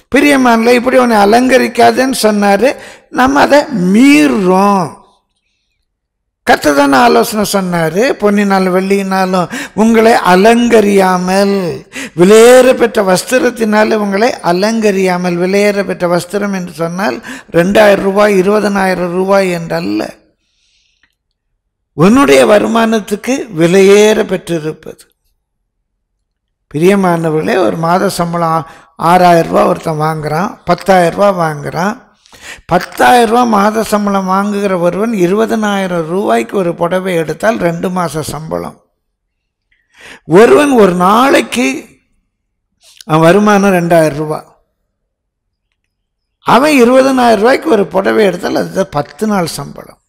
பிரியமானல இப்படி உன்னை அலங்கரிக்காதுன்னு சொன்னாரு நம்ம அதை மீறுறோம் கர்த்தர் ஆலோசனை சொன்னாரு பொன்னினாலும் வெள்ளியினாலும் உங்களை அலங்கரியாமல் விலையேற பெற்ற வஸ்திரத்தினால உங்களை அலங்கரியாமல் விலையேற பெற்ற வஸ்திரம் என்று சொன்னால் ரெண்டாயிரம் ரூபாய் இருபதனாயிரம் ரூபாய் என்றல்ல உன்னுடைய வருமானத்துக்கு விலையேற பெற்றிருப்பது பிரியமானவர்களே ஒரு மாத சம்பளம் ஆறாயிரம் ரூபா ஒருத்தன் வாங்குறான் பத்தாயிரம் ரூபா வாங்குறான் பத்தாயிரம் ரூபா மாத சம்பளம் வாங்குகிற ஒருவன் இருபதனாயிரம் ரூபாய்க்கு ஒரு புடவை எடுத்தால் ரெண்டு மாத சம்பளம் ஒருவன் ஒரு நாளைக்கு அவன் வருமானம் ரெண்டாயிரம் ரூபாய் அவன் இருபதனாயிரம் ரூபாய்க்கு ஒரு புடவை எடுத்தால் அது பத்து நாள் சம்பளம்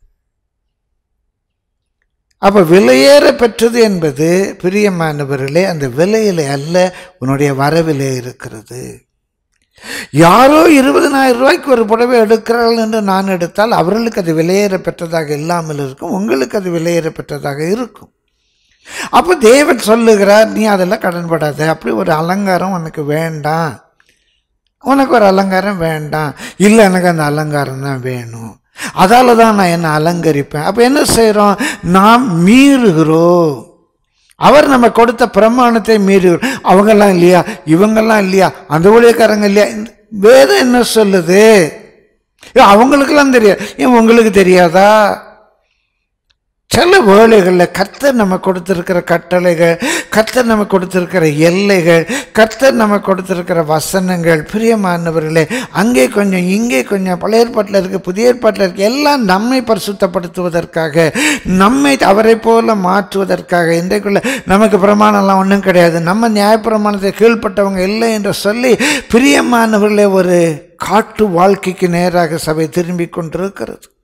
அப்போ விலையேற பெற்றது என்பது பிரியமானவர்களே அந்த விலையில அல்ல உன்னுடைய வரவிலே இருக்கிறது யாரோ இருபதனாயிரம் ரூபாய்க்கு ஒரு புடவை எடுக்கிறார்கள் என்று நான் எடுத்தால் அவர்களுக்கு அது விலையேற பெற்றதாக இல்லாமல் இருக்கும் உங்களுக்கு அது விலையேற பெற்றதாக இருக்கும் அப்போ தேவன் சொல்லுகிறார் நீ அதெல்லாம் கடன்படாத அப்படி ஒரு அலங்காரம் உனக்கு வேண்டாம் உனக்கு ஒரு அலங்காரம் வேண்டாம் இல்லை எனக்கு அந்த அலங்காரம் தான் வேணும் அதால தான் நான் என்ன அலங்கரிப்பேன் அப்போ என்ன செய்கிறோம் நாம் மீறுகிறோம் அவர் நம்ம கொடுத்த பிரமாணத்தை மீறுகிறோம் அவங்கெல்லாம் இல்லையா இவங்கெல்லாம் இல்லையா அந்த ஊழியக்காரங்க இல்லையா இந்த வேதம் என்ன சொல்லுது ஏ, அவங்களுக்கெல்லாம் தெரியாது ஏன் உங்களுக்கு தெரியாதா சில வேளைகளில் கர்த்தர் நம்ம கொடுத்திருக்கிற கட்டளைகள் கர்த்தர் நம்ம கொடுத்திருக்கிற எல்லைகள் கர்த்தர் நம்ம கொடுத்திருக்கிற வசனங்கள் பிரியமானவர்களே அங்கே கொஞ்சம் இங்கே கொஞ்சம் பழைய ஏற்பாட்டில் இருக்கு புதிய ஏற்பாட்டில் இருக்கு எல்லாம் நம்மை பரிசுத்தப்படுத்துவதற்காக நம்மை அவரை போல மாற்றுவதற்காக இன்றைக்குள்ள நமக்கு பிரமாணம்லாம் ஒன்றும் கிடையாது நம்ம நியாயப்பிரமாணத்தை கீழ்ப்பட்டவங்க இல்லை என்று சொல்லி பிரியமானவர்களே ஒரு காட்டு வாழ்க்கைக்கு நேராக சபை திரும்பி கொண்டிருக்கிறது